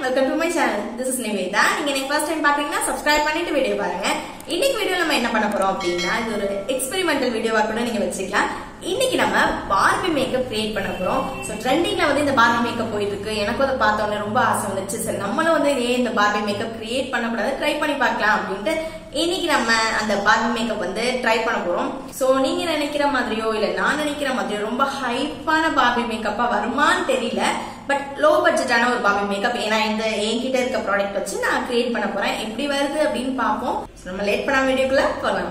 Welcome to my channel this is Nivetha நீங்க எனக்கு first time பாக்குறீங்கன்னா சப்ஸ்கிரைப் பண்ணிட்டு வீடியோ பாருங்க இன்னைக்கு வீடியோ நம்ம என்ன பண்ண போறோம் அப்படின்னா இது ஒரு எக்ஸ்பெரிமெண்டல் வீடியோவா கூட நீங்க வச்சுக்கலாம் இன்னைக்கு நம்ம பார்பி மேக்கப் கிரியேட் பண்ண போறோம் ஸோ ட்ரெண்டிங்ல வந்து இந்த பார்பி மேக்கப் போயிட்டு இருக்கு எனக்கும் அதை பார்த்த உடனே ரொம்ப ஆசை வந்துச்சு சரி நம்மளும் வந்து ஏன் இந்த பார்பி மேக்கப் கிரியேட் பண்ணக்கூடாது ட்ரை பண்ணி பார்க்கலாம் அப்படின்ட்டு இன்னைக்கு நம்ம அந்த பார்பி மேக்கப் வந்து ட்ரை பண்ண போறோம் ஸோ நீங்க நினைக்கிற மாதிரியோ இல்ல நான் நினைக்கிற மாதிரியோ ரொம்ப ஹைப்பான பார்பி மேக்கப்பா வருமான்னு தெரியல பட் லோ பட்ஜெட்டான ஒரு பார்பி மேக்கப் ஏன்னா இந்த என்கிட்ட இருக்க ப்ராடக்ட் வச்சு நான் கிரியேட் பண்ண போறேன் எப்படி வருது அப்படின்னு பார்ப்போம் So, நம்ம லேட் பண்ண வீடியோக்குள்ள போகலாம்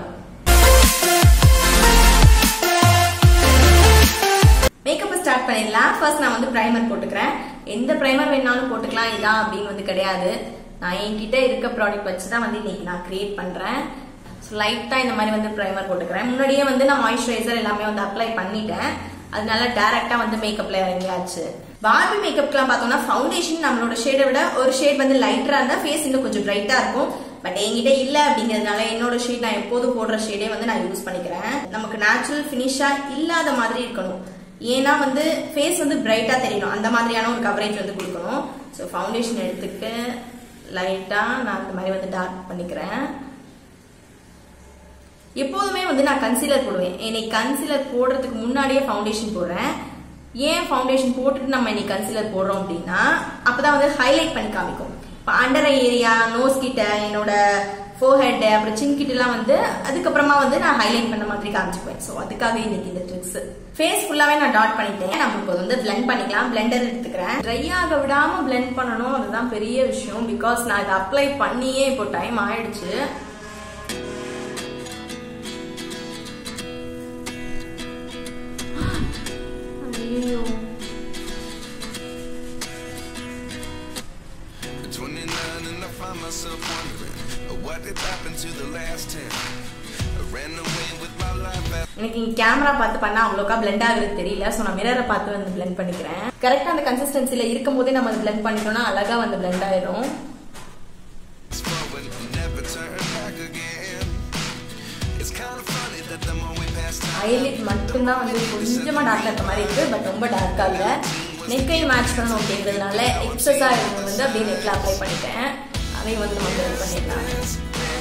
மேக்கப் ஸ்டார்ட் பண்ணிடலாம் ஃபர்ஸ்ட் நான் வந்து பிரைமர் போட்டுக்கிறேன் எந்த பிரைமர் வேணாலும் போட்டுக்கலாம் இதான் அப்படின்னு வந்து கிடையாது நான் என்கிட்ட இருக்க ப்ராடக்ட் வச்சு தான் வந்து இன்னைக்கு நான் கிரியேட் பண்றேன் ஸோ லைட்டாக இந்த மாதிரி வந்து ப்ரைமர் போட்டுக்கிறேன் முன்னாடியே வந்து நான் மாய்ஸ்சரைசர் எல்லாமே வந்து அப்ளை பண்ணிட்டேன் அதனால டேரக்டா வந்து மேக்கப்ல இறங்கியாச்சு பார்பி மேக்கப்க்குலாம் பார்த்தோம்னா ஃபவுண்டேஷன் நம்மளோட ஷேடை விட ஒரு ஷேட் வந்து லைட்டரா இருந்தா ஃபேஸ் இன்னும் கொஞ்சம் பிரைட்டா இருக்கும் பட் என்கிட்ட இல்ல அப்படிங்கிறதுனால என்னோட ஷேட் நான் எப்போதும் போடுற ஷேடே வந்து நான் யூஸ் பண்ணிக்கிறேன் நமக்கு நேச்சுரல் ஃபினிஷா இல்லாத மாதிரி இருக்கணும் ஏன்னா வந்து ஃபேஸ் வந்து பிரைட்டா தெரியணும் அந்த மாதிரியான ஒரு கவரேஜ் வந்து கொடுக்கணும் ஸோ ஃபவுண்டேஷன் எடுத்துக்கிட்டு லைட்டா நான் இந்த மாதிரி வந்து டார்க் பண்ணிக்கிறேன் எப்போதுமே வந்து நான் கன்சீலர் போடுவேன் இன்னைக்கு கன்சீலர் போடுறதுக்கு முன்னாடியே ஃபவுண்டேஷன் போடுறேன் ஏன் ஃபவுண்டேஷன் போட்டுட்டு நம்ம இன்னைக்கு கன்சீலர் போடுறோம் அப்படின்னா அப்பதான் வந்து ஹைலைட் பண்ணி காமிக்கும் இப்போ அண்டர் ஏரியா நோஸ் கிட்ட என்னோட ஃபோர்ஹெட் அப்புறம் சின் கிட்ட எல்லாம் வந்து அதுக்கப்புறமா வந்து நான் ஹைலைட் பண்ண மாதிரி காமிச்சுக்குவேன் ஸோ அதுக்காக இன்னைக்கு இந்த ட்ரிக்ஸ் ஃபேஸ் ஃபுல்லாவே நான் டாட் பண்ணிட்டேன் நம்ம இப்போ வந்து பிளெண்ட் பண்ணிக்கலாம் பிளெண்டர் எடுத்துக்கிறேன் ட்ரை ஆக விடாம பிளெண்ட் பண்ணணும் அதுதான் பெரிய விஷயம் பிகாஸ் நான் இதை அப்ளை பண்ணியே இப்போ டைம் ஆயிடுச்சு ஐயோ At 29 and I find myself wondering uh, what did happen to the last 10. I ran away with my life at எனக்கு இங்க கேமரா பார்த்து பண்ணா அவ்வளோக்கா பிளெண்ட் ஆகுறது தெரியல ஸோ நான் மிரரை பார்த்து வந்து பிளெண்ட் பண்ணிக்கிறேன் கரெக்டா அந்த கன்சிஸ்டன்சில இருக்கும் போதே நம்ம பிளெண்ட் பண்ணிட்டோம்னா அழகா வந்து பிளெண்ட் ஆயிடும் forward and never turn back again. It's kind of funny that the more we pass time, highlight மட்டும்தான் வந்து கொஞ்சமா டார்க்கா இருக்க மாதிரி இருக்கு பட் ரொம்ப டார்க்கா இல்ல நெக்கையும் மேட்ச் பண்ணணும் அப்படிங்கிறதுனால எக்ஸஸா இருக்கிறது வந்து அப்படியே நெக்ல அப்ளை பண்ணிட்டேன் அதையும் வந்து நம்ம பிளெண்ட் பண்ணிடலாம்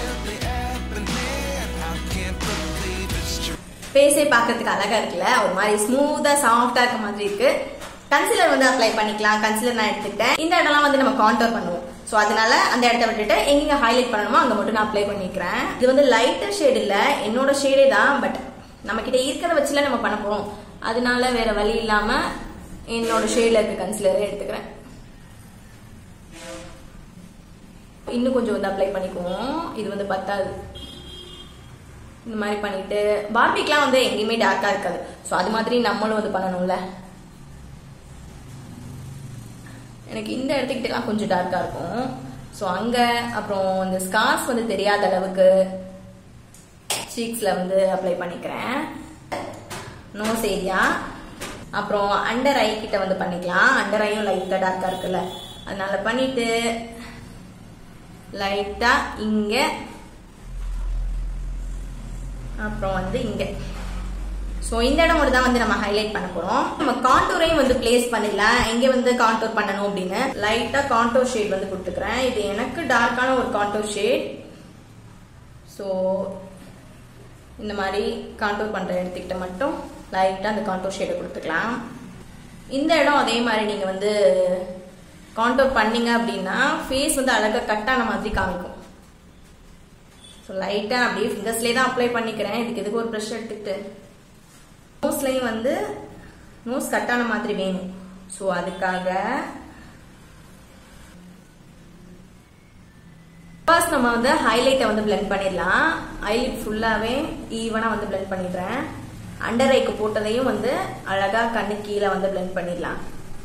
ஃபேஸே பார்க்கறதுக்கு அழகா இருக்குல்ல ஒரு மாதிரி ஸ்மூத்தா சாஃப்டா இருக்க மாதிரி இருக்கு கன்சிலர் வந்து அப்ளை பண்ணிக்கலாம் கன்சிலர் நான் எடுத்துக்கிட்டேன் இந்த இடம்லாம் வந்து நம்ம கான்டோர் பண்ணுவோம் ஸோ அதனால அந்த இடத்த விட்டுட்டு எங்க ஹைலைட் பண்ணணுமோ அங்க மட்டும் நான் அப்ளை பண்ணிக்கிறேன் இது வந்து லைட்டர் ஷேட் இல்ல என்னோட ஷேடே தான் பட் நம்ம கிட்ட இருக்கிறத வச்சுல நம்ம பண்ண போறோம் அதனால வேற வழி இல்லாம என்னோட ஷேட்ல இருக்க கன்சிலரே எடுத்துக்கிறேன் இன்னும் கொஞ்சம் வந்து அப்ளை பண்ணிக்குவோம் இது வந்து பத்தாது இந்த மாதிரி பண்ணிட்டு பார்பிக்லாம் வந்து எங்கேயுமே டார்க்கா இருக்காது ஸோ அது மாதிரி நம்மளும் வந்து பண்ணணும்ல எனக்கு இந்த இடத்துக்கிட்டலாம் கொஞ்சம் டார்க்கா இருக்கும் ஸோ அங்க அப்புறம் இந்த ஸ்கார்ஸ் வந்து தெரியாத அளவுக்கு சீக்ஸ்ல வந்து அப்ளை பண்ணிக்கிறேன் நோஸ் ஏரியா அப்புறம் அண்டர் ஐ கிட்ட வந்து பண்ணிக்கலாம் அண்டர் ஐயும் லைட்டா டார்க்கா இருக்குல்ல அதனால பண்ணிட்டு லைட்டா இங்க அப்புறம் வந்து இங்க ஸோ இந்த இடம் மட்டும் தான் வந்து நம்ம ஹைலைட் பண்ண போறோம் நம்ம கான்டூரையும் வந்து பிளேஸ் பண்ணிடலாம் எங்க வந்து கான்டூர் பண்ணணும் அப்படின்னு லைட்டா கான்டூர் ஷேட் வந்து கொடுத்துக்கிறேன் இது எனக்கு டார்க்கான ஒரு கான்டூர் ஷேட் ஸோ இந்த மாதிரி கான்டூர் பண்ற இடத்துக்கிட்ட மட்டும் லைட்டா அந்த கான்டூர் ஷேடை கொடுத்துக்கலாம் இந்த இடம் அதே மாதிரி நீங்க வந்து கான்டூர் பண்ணீங்க அப்படின்னா ஃபேஸ் வந்து அழகா கட்டான மாதிரி காமிக்கும் ஸோ லைட்டாக அப்படியே ஃபிங்கர்ஸ்லேயே தான் அப்ளை பண்ணிக்கிறேன் இதுக்கு எதுக்கு ஒரு ப்ரெஷ் எடுத்துக்கிட்டு நோஸ்லையும் வந்து நோஸ் கட்டான மாதிரி வேணும் ஸோ அதுக்காக ஃபர்ஸ்ட் நம்ம வந்து ஹைலைட்டை வந்து பிளெண்ட் பண்ணிடலாம் ஹைலைட் ஃபுல்லாகவே ஈவனாக வந்து பிளெண்ட் பண்ணிடுறேன் அண்டர் ஐக்கு போட்டதையும் வந்து அழகா கண்ணு கீழே வந்து பிளெண்ட் பண்ணிடலாம்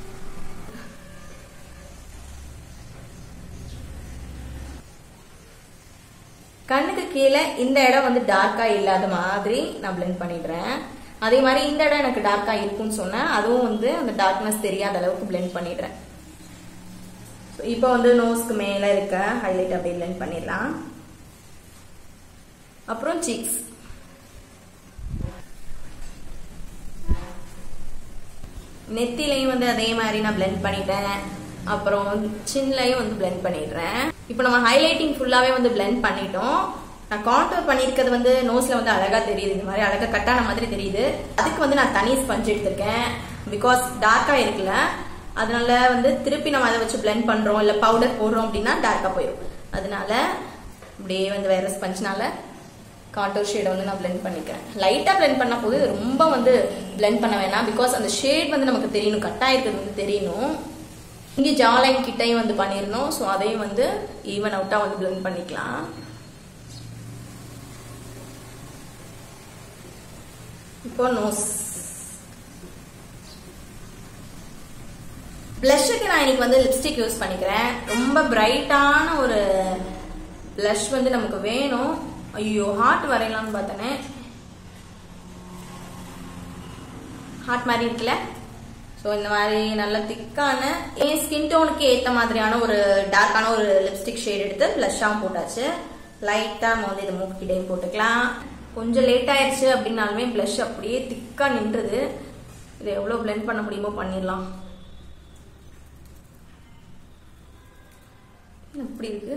கண்ணுக்கு கீழே இந்த இடம் வந்து டார்க்கா இல்லாத மாதிரி நான் பிளெண்ட் பண்ணிடுறேன் அதே மாதிரி இந்த இடம் எனக்கு டார்க்கா இருக்கும்னு சொன்னேன் அதுவும் வந்து அந்த டார்க்னஸ் தெரியாத அளவுக்கு பிளெண்ட் பண்ணிடுறேன் So, இப்போ வந்து நோஸ்க்கு மேல இருக்க ஹைலைட் அப்படியே பிளெண்ட் பண்ணிடலாம் அப்புறம் சீக்ஸ் நெத்திலையும் வந்து அதே மாதிரி நான் பிளெண்ட் பண்ணிட்டேன் அப்புறம் சின்லையும் வந்து பிளெண்ட் பண்ணிடுறேன் இப்போ நம்ம ஹைலைட்டிங் ஃபுல்லாவே வந்து பிளெண்ட் பண்ணிட்டோம் நான் கான்டோர் பண்ணியிருக்கிறது வந்து நோஸ்ல வந்து அழகா தெரியுது இந்த மாதிரி அழகா கட்டான மாதிரி தெரியுது அதுக்கு வந்து நான் தனி ஸ்பஞ்ச் எடுத்திருக்கேன் பிகாஸ் டார்க்கா இருக்குல்ல அதனால வந்து திருப்பி நம்ம அதை வச்சு பிளெண்ட் பண்றோம் இல்ல பவுடர் போடுறோம் அப்படின்னா டார்க்கா போயிடும் அதனால அப்படியே வந்து வேற ஸ்பஞ்ச்னால கான்டோர் ஷேடை வந்து நான் பிளெண்ட் பண்ணிக்கிறேன் லைட்டா பிளெண்ட் பண்ணா போது ரொம்ப வந்து பிளெண்ட் பண்ண வேணாம் பிகாஸ் அந்த ஷேட் வந்து நமக்கு தெரியணும் கட்டாயிருக்கிறது வந்து தெரியணும் இங்கே ஜாலைன் கிட்டையும் வந்து பண்ணிருந்தோம் ஸோ அதையும் வந்து ஈவன் அவுட்டா வந்து பிளெண்ட் பண்ணிக்கலாம் இப்போ நோஸ் பிளஷுக்கு நான் இன்னைக்கு வந்து லிப்ஸ்டிக் யூஸ் பண்ணிக்கிறேன் ரொம்ப பிரைட்டான ஒரு பிளஷ் வந்து நமக்கு வேணும் ஐயோ ஹார்ட் வரையலாம்னு பார்த்தனே ஹார்ட் மாதிரி இருக்குல்ல ஸோ இந்த மாதிரி நல்ல திக்கான என் ஸ்கின் டோனுக்கு ஏற்ற மாதிரியான ஒரு டார்க்கான ஒரு லிப்ஸ்டிக் ஷேட் எடுத்து ப்ளஷ்ஷாகவும் போட்டாச்சு லைட்டாக நம்ம வந்து இதை மூக்கிட்டையும் போட்டுக்கலாம் கொஞ்சம் லேட் ஆயிடுச்சு அப்படின்னாலுமே ப்ளஷ் அப்படியே திக்காக நின்றுது இதை எவ்வளோ பிளெண்ட் பண்ண முடியுமோ பண்ணிடலாம் எப்படி இருக்கு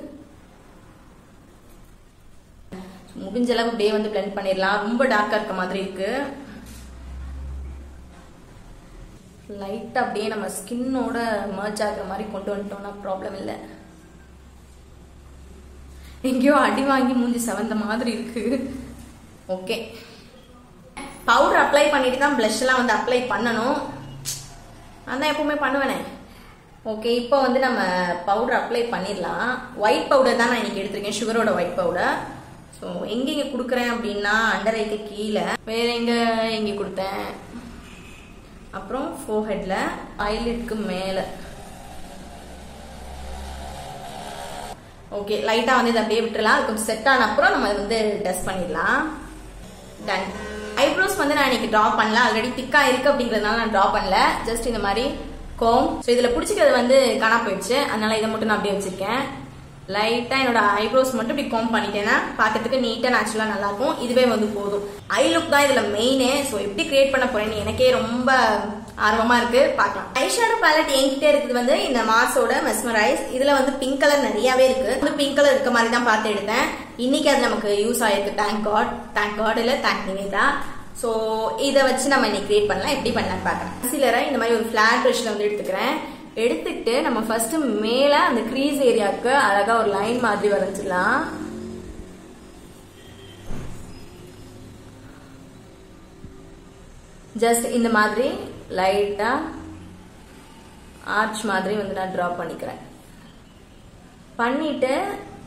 முடிஞ்ச அளவு அப்படியே வந்து பிளெண்ட் பண்ணிடலாம் ரொம்ப டார்க்கா இருக்க மாதிரி இருக்கு லைட்டா அப்படியே நம்ம ஸ்கின்னோட மர்ஜ் ஆகுற மாதிரி கொண்டு வந்துட்டோம்னா ப்ராப்ளம் இல்லை எங்கேயோ அடி வாங்கி மூஞ்சி செவந்த மாதிரி இருக்கு ஓகே பவுடர் அப்ளை பண்ணிட்டு தான் blush எல்லாம் வந்து அப்ளை பண்ணணும் அதான் எப்பவுமே பண்ணுவேனே ஓகே இப்போ வந்து நம்ம பவுடர் அப்ளை பண்ணிடலாம் ஒயிட் பவுடர் தான் நான் இன்னைக்கு எடுத்திருக்கேன் சுகரோட ஒயிட் பவுடர் ஸோ எங்க இங்க கொடுக்குறேன் அப்படின்னா அண்டர் ஐக்கு கீழே வேற எங்க எங்க கொடுத்தேன் அப்புறம் ஃபோஹெட்ல ஐலிட்க்கு மேல ஓகே லைட்டா வந்து இதை அப்படியே விட்டுறலாம் அது கொஞ்சம் செட் ஆன அப்புறம் நம்ம அதை வந்து டஸ்ட் பண்ணிடலாம் டன் ஐப்ரோஸ் வந்து நான் இன்னைக்கு ட்ரா பண்ணல ஆல்ரெடி திக்கா இருக்கு அப்படிங்கறதுனால நான் ட்ரா பண்ணல ஜஸ்ட் இந்த மாதிரி கோம் ஸோ இதுல பிடிச்சிக்கிறது வந்து காணா போயிடுச்சு அதனால இதை மட்டும் நான் அப்படியே வச்சிருக்கேன் லைட்டா என்னோட ஐப்ரோஸ் மட்டும் இப்படி கோம் பண்ணிட்டேன்னா பார்க்கறதுக்கு நீட்டா நேச்சுரலா நல்லா இருக்கும் இதுவே வந்து போதும் ஐ லுக் தான் இதுல மெயினே ஸோ எப்படி கிரியேட் பண்ண போறேன்னு எனக்கே ரொம்ப ஆர்வமா இருக்கு பார்க்கலாம் ஐஷேடோ பேலட் என்கிட்ட இருக்குது வந்து இந்த மார்ஸோட மெஸ்மரைஸ் இதுல வந்து பிங்க் கலர் நிறையவே இருக்கு வந்து பிங்க் கலர் இருக்க மாதிரி தான் பார்த்து எடுத்தேன் இன்னைக்கு அது நமக்கு யூஸ் ஆயிருக்கு தேங்க் காட் தேங்க் காட் இல்ல தேங்க் நிவேதா ஸோ இதை வச்சு நம்ம இன்னைக்கு கிரியேட் பண்ணலாம் எப்படி பண்ணலாம் பார்க்கலாம் கன்சீலரை இந்த மாதிரி ஒரு ஃபிளாட் ப்ரஷ்ல வந்து எடுத்துக்கிறேன் எடுத்துக்கிட்டு நம்ம ஃபர்ஸ்ட் மேல அந்த க்ரீஸ் ஏரியாவுக்கு அழகா ஒரு லைன் மாதிரி வரைஞ்சிடலாம் ஜஸ்ட் இந்த மாதிரி லைட்டா ஆர்ச் மாதிரி வந்து நான் டிரா பண்ணிக்கிறேன் பண்ணிட்டு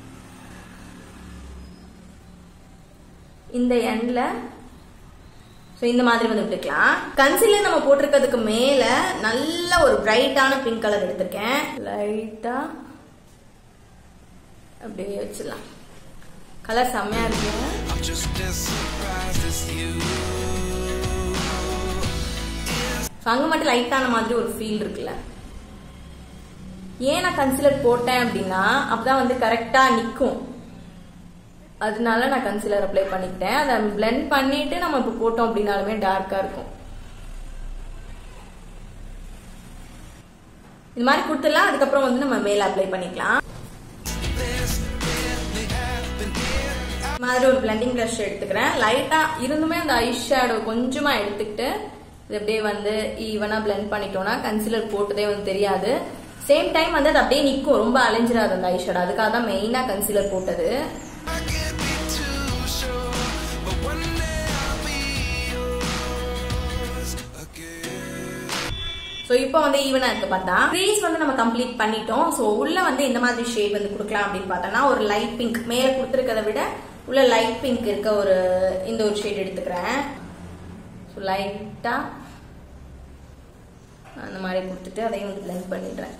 இந்த எண்ட்ல ஸோ இந்த மாதிரி வந்து விட்டுக்கலாம் கன்சீலர் நம்ம போட்டிருக்கிறதுக்கு மேல நல்ல ஒரு பிரைட்டான பிங்க் கலர் எடுத்திருக்கேன் லைட்டா அப்படியே வச்சிடலாம் கலர் செம்மையா இருக்கு I'm just as surprised as you. So அங்க மட்டும் லைட்டான மாதிரி ஒரு ஃபீல் இருக்குல்ல ஏன் நான் கன்சிலர் போட்டேன் அப்படின்னா அப்பதான் வந்து கரெக்டா நிக்கும் அதனால நான் கன்சிலர் அப்ளை பண்ணிக்கிட்டேன் அதை blend பண்ணிட்டு நம்ம இப்போ போட்டோம் அப்படின்னாலுமே டார்க்கா இருக்கும் இது மாதிரி கொடுத்துடலாம் அதுக்கப்புறம் வந்து நம்ம மேல அப்ளை பண்ணிக்கலாம் இந்த மாதிரி ஒரு பிளண்டிங் ப்ரஷ் எடுத்துக்கிறேன் லைட்டா இருந்துமே அந்த ஐ ஷேடோ கொஞ்சமா எடுத்துக்கிட்டு இது அப்படியே வந்து ஈவனா பிளெண்ட் பண்ணிட்டோம்னா கன்சிலர் போட்டதே வந்து தெரியாது சேம் டைம் வந்து அது அப்படியே நிக்கும் ரொம்ப அலைஞ்சிராது அந்த ஐ ஷேடோ அதுக்காக தான் மெயினா கன்சிலர் போட்டது I can't be too sure, but one day I'll be yours again. So இப்போ வந்து ஈவனா இருக்கு பார்த்தா க்ரீஸ் வந்து நம்ம கம்ப்ளீட் பண்ணிட்டோம் ஸோ உள்ள வந்து எந்த மாதிரி ஷேட் வந்து கொடுக்கலாம் அப்படின்னு பார்த்தோம்னா ஒரு லைட் பிங்க் மேலே கொடுத்துருக்கதை விட உள்ள லைட் பிங்க் இருக்க ஒரு இந்த ஒரு ஷேட் எடுத்துக்கிறேன் ஸோ லைட்டா அந்த மாதிரி கொடுத்துட்டு அதையும் வந்து பிளெண்ட் பண்ணிடுறேன்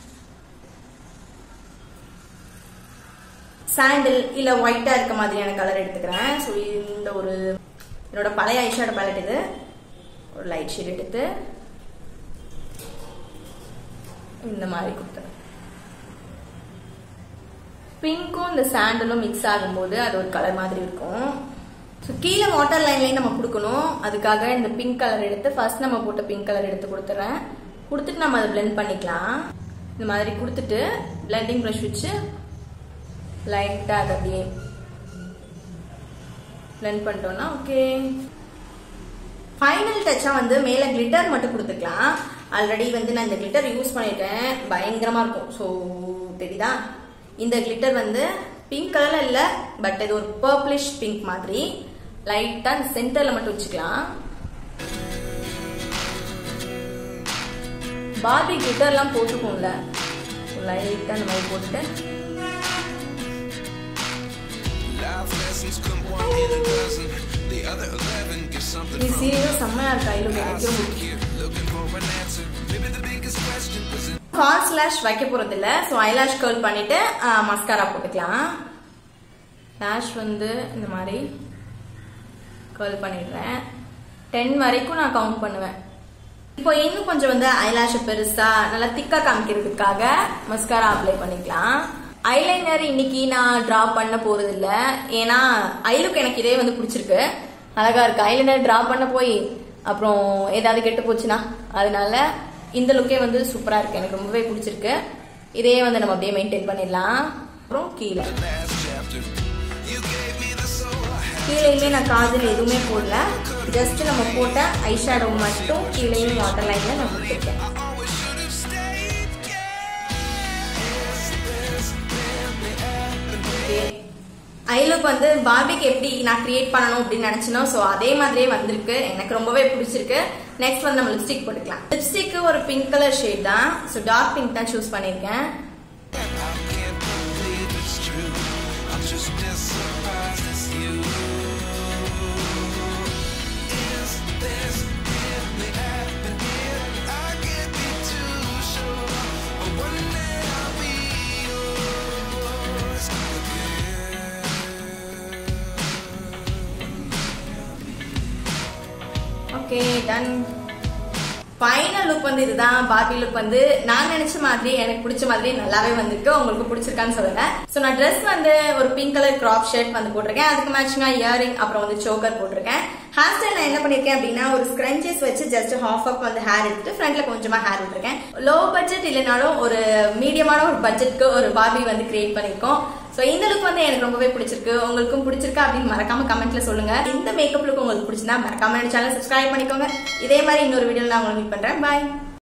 சாண்டில் இல்ல ஒயிட்டா இருக்க மாதிரியான கலர் எடுத்துக்கிறேன் ஸோ இந்த ஒரு என்னோட பழைய ஐஷேடோ பேலட் இது ஒரு லைட் ஷேட் எடுத்து இந்த மாதிரி கொடுத்துறேன் பிங்க்கும் இந்த சாண்டலும் மிக்ஸ் ஆகும்போது அது ஒரு கலர் மாதிரி இருக்கும் ஸோ கீழே வாட்டர் லைன்லேயும் நம்ம கொடுக்கணும் அதுக்காக இந்த பிங்க் கலர் எடுத்து ஃபர்ஸ்ட் நம்ம போட்ட பிங்க் கலர் எடுத்து கொடுத்துறேன் கொடுத்துட்டு நம்ம அதை blend பண்ணிக்கலாம் இந்த மாதிரி கொடுத்துட்டு பிளெண்டிங் ப்ரஷ் வச்சு லைட்டாக அதை அப்படியே பிளெண்ட் பண்ணிட்டோம்னா ஓகே ஃபைனல் டச்சாக வந்து மேலே கிளிட்டர் மட்டும் கொடுத்துக்கலாம் ஆல்ரெடி வந்து நான் இந்த கிளிட்டர் யூஸ் பண்ணிட்டேன் பயங்கரமாக இருக்கும் ஸோ தெரியுதா இந்த கிளிட்டர் வந்து பிங்க் கலரில் இல்லை பட் இது ஒரு பர்பிளிஷ் பிங்க் மாதிரி லைட்டாக இந்த சென்டரில் மட்டும் வச்சுக்கலாம் பார்பி கிளிட்டர்லாம் போட்டுக்கோம்ல லைட்டாக இந்த மாதிரி போட்டுட்டு Life lessons come one in a dozen. The other eleven get something இது from சீரியஸாக செம்மையாக இருக்கா இல்லை I எனக்கு sit here looking for an answer. Maybe the biggest question was in கால் ஸ்லாஷ் வைக்க போறது இல்ல ஸோ ஐலாஷ் கர்ல் பண்ணிட்டு மஸ்காரா போட்டுக்கலாம் லாஷ் வந்து இந்த மாதிரி கர்ல் பண்ணிடுறேன் டென் வரைக்கும் நான் கவுண்ட் பண்ணுவேன் இப்போ இன்னும் கொஞ்சம் வந்து ஐலாஷ் பெருசா நல்லா திக்கா காமிக்கிறதுக்காக மஸ்காரா அப்ளை பண்ணிக்கலாம் ஐலைனர் இன்னைக்கு நான் டிரா பண்ண போறது இல்ல ஏன்னா ஐலுக்கு எனக்கு இதே வந்து பிடிச்சிருக்கு அழகா இருக்கு ஐலைனர் டிரா பண்ண போய் அப்புறம் ஏதாவது கெட்டு போச்சுன்னா அதனால இந்த லுக்கே வந்து சூப்பரா இருக்கு எனக்கு ரொம்பவே பிடிச்சிருக்கு இதே வந்து நம்ம அப்படியே மெயின்டைன் பண்ணிடலாம் அப்புறம் கீழே the last chapter. You gave me the soul I had. கீழேயுமே நான் காஜல் எதுவுமே போடல ஜஸ்ட் நம்ம போட்ட ஐ ஷேடோ மட்டும் கீழேயும் வாட்டர் லைன்ல நான் கொடுத்துருக்கேன் I always should have stayed. Yes, this really happened. Okay ஐலுக்கு வந்து பார்பிக்கு எப்படி நான் கிரியேட் பண்ணணும் அப்படின்னு நினைச்சனோ ஸோ அதே மாதிரியே வந்திருக்கு எனக்கு ரொம்பவே பிடிச்சிருக்கு நெக்ஸ்ட் வந்து நம்ம லிப்ஸ்டிக் போட்டுக்கலாம் லிப்ஸ்டிக் ஒரு பிங்க் கலர் ஷேட் தான் ஸோ டார்க் பிங்க் தான் சூஸ் பண்ணியிருக்கேன் I can't believe it's true. I'm just as surprised as you. Is this really happening? I can't be too sure. But one day I'll be yours okay done final look வந்து இதுதான் Barbie look வந்து நான் நினைச்ச மாதிரி எனக்கு பிடிச்ச மாதிரி நல்லாவே வந்திருக்கு உங்களுக்கு பிடிச்சிருக்கான்னு சொல்லுங்க ஸோ நான் ட்ரெஸ் வந்து ஒரு பிங்க் கலர் கிராப் ஷர்ட் வந்து போட்டிருக்கேன் அதுக்கு மேட்சிங்கா இயரிங் அப்புறம் வந்து சோக்கர் போட்டிருக்கேன் ஹேர் ஸ்டைல் நான் என்ன பண்ணிருக்கேன் அப்படின்னா ஒரு ஸ்க்ரன்ச்சஸ் வச்சு ஜஸ்ட் ஹாஃப் அப் வந்து ஹேர் எடுத்துட்டு ஃப்ரண்ட்ல கொஞ்சமா ஹேர் விட்டுருக்கேன் லோ பட்ஜெட் இல்லைனாலும் ஒரு மீடியமான ஒரு பட்ஜெட்க்கு ஒரு பார்பி வந்து கிரியேட் பண்ணிருக்கோம் ஸோ இந்த லுக் வந்து எனக்கு ரொம்பவே பிடிச்சிருக்கு உங்களுக்கும் பிடிச்சிருக்கா அப்படின்னு மறக்காம கமெண்ட்ல சொல்லுங்க இந்த மேக்கப் லுக் உங்களுக்கு பிடிச்சிருந்தா மறக்காம சேனல் சப்ஸ்கிரைப் பண்ணிக்கோங்க இதே மாதிரி இன்னொரு வீடியோல நான் உங்களுக்கு மீட் பண்றேன் பாய்